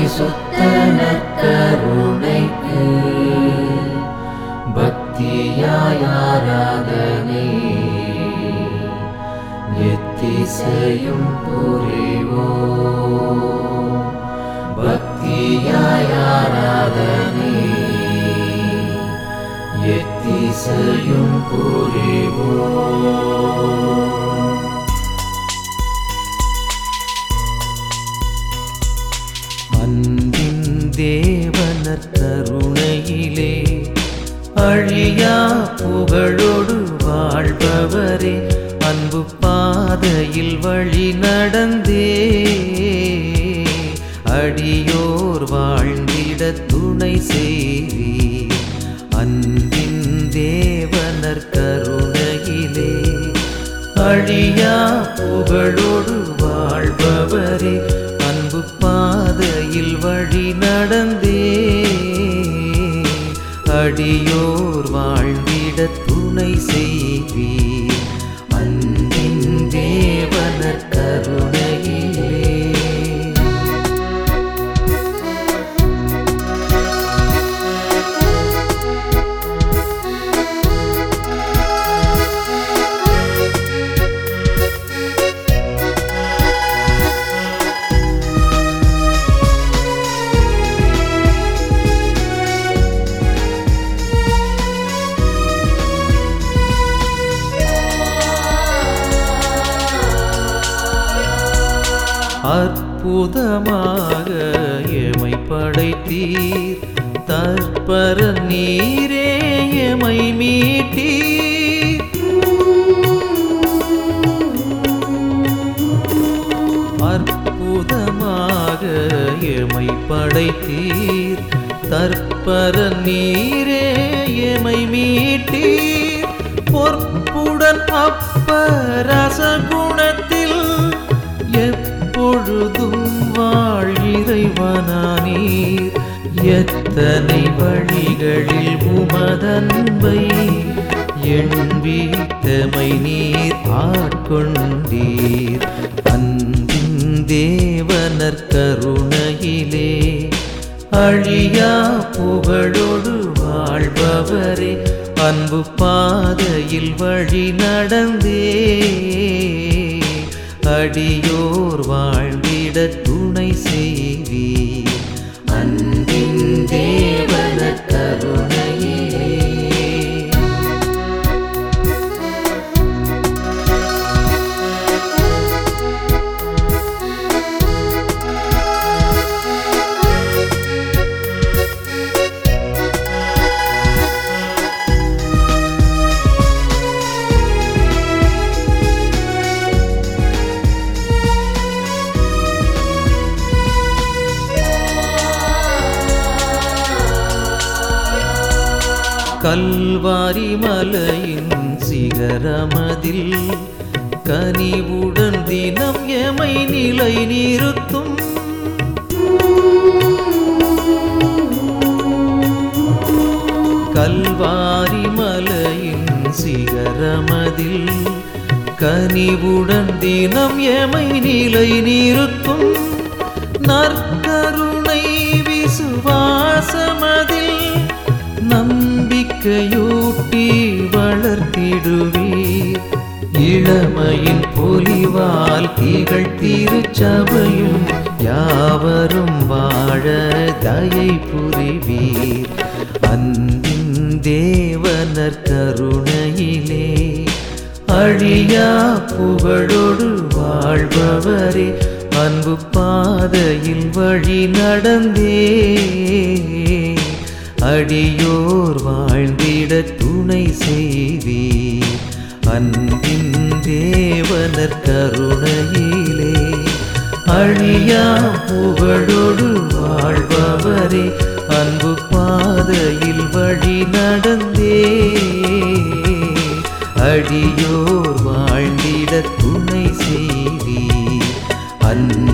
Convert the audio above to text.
பரிசுத்த நற்கருணைக்கு பக்தியாய் ஆராதனை எத்திசையும் புரிவோம் பக்தியாய் ஆராதனை எத்திசையும் புரிவோம் அன்பின் தேவனர் கருணையிலே அழியா புகழோடு வாழ்பவரே அன்பு பாதையில் வழி நடந்தே அடியோர் வாழ்ந்திட துணை செய்வி அன்பின் தேவனர் கருணையிலே அழியா புகழோடு வாழ்பவரே அன்பு பாதையில் வழி நடந்தே அடியோர் வாழ்ந்திட துணை செய்வீர் அன்பின் தேவனர் கருணையிலே அற்புதமாக எமை படைத்தீர் தற்பர நீரே எமை மீட்டீர் அற்புதமாக எமை படைத்தீர் தற்பர நீரே எமை மீட்டீர் பொற்புடன் அப்ப ரசகுணத்தில் எப்பொழுதும் வாழ்கிறைவனானீர் எத்தனை வழிகளில் உமதன்பை எண்பீத்தமை நீர் ஆட்கொண்டீர் அன்பின் தேவனர் கருணையிலே அழியா புகழோடு வாழ்பவரே அன்பு பாதையில் வழி நடந்தே அடியோர் வாழ்ந்திட துணை செய்வீர் அன்பின் தேவன கருணையிலே கல்வாரி மலையின் சிகரமதில் கனிவுடன் தினம் எமை நிலை நிறுத்தும் கல்வாரி மலையின் சிகரமதில் கனிவுடன் தினம் எமை நிலை நிறுத்தும் நற்கருணை விசுவாசமதில் நம்பிக்கையூட்டி வளர்த்திடுவீர் இளமையின் பொலிவால் திகழ் திருச்சபையும் யாவரும் வாழ தயை புரிவீர் அன்பின் தேவனர் கருணையிலே அழியா புகழோடு வாழ்பவரே அன்பு பாதையில் வழி நடந்தே அடியோர் வாழ்ந்திட துணை செய்வீர் அன்பின் தேவனர் கருணையிலே அழியா புகழோடு வாழ்பவரே அன்பு பாதையில் வழி நடந்தே அடியோர் வாழ்ந்திட துணை செய்வீர் அன்பு